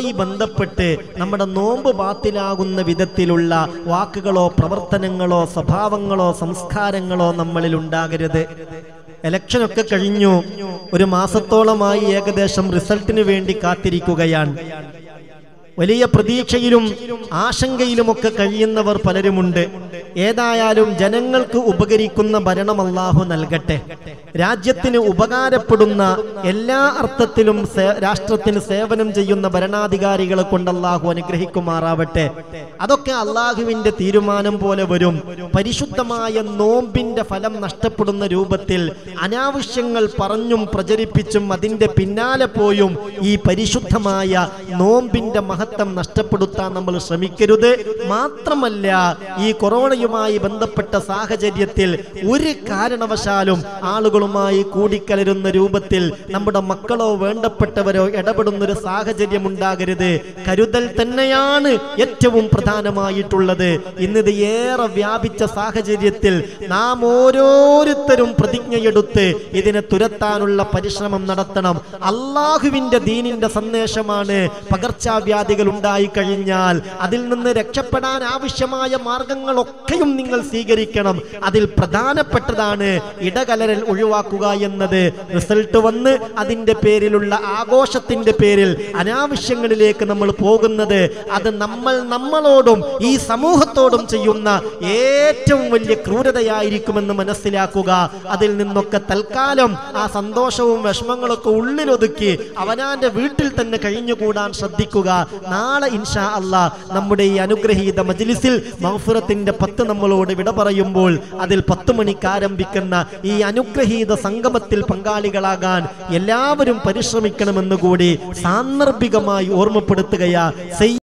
അതുമായി ബന്ധപ്പെട്ട് നമ്മുടെ നോമ്പ് ബാത്തിലാകുന്ന വിധത്തിലുള്ള വാക്കുകളോ പ്രവർത്തനങ്ങളോ സ്വഭാവങ്ങളോ സംസ്കാരങ്ങളോ നമ്മളിൽ ഉണ്ടാകരുത് ഇലക്ഷനൊക്കെ കഴിഞ്ഞു ഒരു മാസത്തോളമായി ഏകദേശം റിസൾട്ടിന് വേണ്ടി കാത്തിരിക്കുകയാണ് വലിയ പ്രതീക്ഷയിലും ആശങ്കയിലുമൊക്കെ കഴിയുന്നവർ പലരുമുണ്ട് ഏതായാലും ജനങ്ങൾക്ക് ഉപകരിക്കുന്ന ഭരണം അള്ളാഹു നൽകട്ടെ രാജ്യത്തിന് ഉപകാരപ്പെടുന്ന എല്ലാ അർത്ഥത്തിലും സേ- രാഷ്ട്രത്തിന് സേവനം ചെയ്യുന്ന ഭരണാധികാരികളെ കൊണ്ട് അള്ളാഹു അനുഗ്രഹിക്കുമാറാവട്ടെ അതൊക്കെ അള്ളാഹുവിന്റെ തീരുമാനം പോലെ വരും പരിശുദ്ധമായ നോമ്പിന്റെ ഫലം നഷ്ടപ്പെടുന്ന രൂപത്തിൽ അനാവശ്യങ്ങൾ പറഞ്ഞും പ്രചരിപ്പിച്ചും അതിന്റെ പിന്നാലെ പോയും ഈ പരിശുദ്ധമായ നോമ്പിന്റെ മഹത്വം നഷ്ടപ്പെടുത്താൻ നമ്മൾ ശ്രമിക്കരുത് മാത്രമല്ല ഈ കൊറോണയുമായി ബന്ധപ്പെട്ട സാഹചര്യത്തിൽ ഒരു കാരണവശാലും ആളുകളുമായി കൂടിക്കലരുന്ന രൂപത്തിൽ നമ്മുടെ മക്കളോ വേണ്ടപ്പെട്ടവരോ ഇടപെടുന്ന ഒരു സാഹചര്യം ഉണ്ടാകരുത് കരുതൽ തന്നെയാണ് ഏറ്റവും പ്രധാനമായിട്ടുള്ളത് ഇന്നിത് ഏറെ വ്യാപിച്ച സാഹചര്യത്തിൽ നാം ഓരോരുത്തരും പ്രതിജ്ഞയെടുത്ത് ഇതിനെ തുരത്താനുള്ള പരിശ്രമം നടത്തണം അള്ളാഹുവിന്റെ ദീനിന്റെ സന്ദേശമാണ് പകർച്ചവ്യാധികൾ ഉണ്ടായി കഴിഞ്ഞാൽ അതിൽ നിന്ന് രക്ഷപ്പെടാൻ ആവശ്യമായ മാർഗങ്ങളൊക്കെയും നിങ്ങൾ സ്വീകരിക്കണം അതിൽ പ്രധാനപ്പെട്ടതാണ് ഇടകലരൽ ഒഴിവാക്കുക എന്നത് റിസൾട്ട് വന്ന് അതിന്റെ പേരിലുള്ള ആഘോഷത്തിന്റെ പേരിൽ അനാവശ്യങ്ങളിലേക്ക് നമ്മൾ പോകുന്നത് അത് നമ്മൾ നമ്മളോടും ഈ സമൂഹത്തോടും ചെയ്യുന്ന ഏറ്റവും വലിയ ക്രൂരതയായിരിക്കുമെന്ന് മനസ്സിലാക്കുക അതിൽ നിന്നൊക്കെ തൽക്കാലം ആ സന്തോഷവും വിഷമങ്ങളൊക്കെ ഉള്ളിലൊതുക്കി അവനാന്റെ വീട്ടിൽ തന്നെ കഴിഞ്ഞുകൂടാൻ ശ്രദ്ധിക്കുക നാളെ ഇൻഷാ അല്ലാ നമ്മുടെ ഈ അനുഗ്രഹീത മജ്ലിസിൽ മഹഫുറത്തിന്റെ പത്ത് നമ്മളോട് വിട പറയുമ്പോൾ അതിൽ പത്ത് മണിക്ക് ആരംഭിക്കുന്ന ഈ അനുഗ്രഹീത സംഗമത്തിൽ പങ്കാളികളാകാൻ എല്ലാവരും പരിശ്രമിക്കണമെന്ന് കൂടി സാന്ദർഭികമായി ഓർമ്മപ്പെടുത്തുകയാ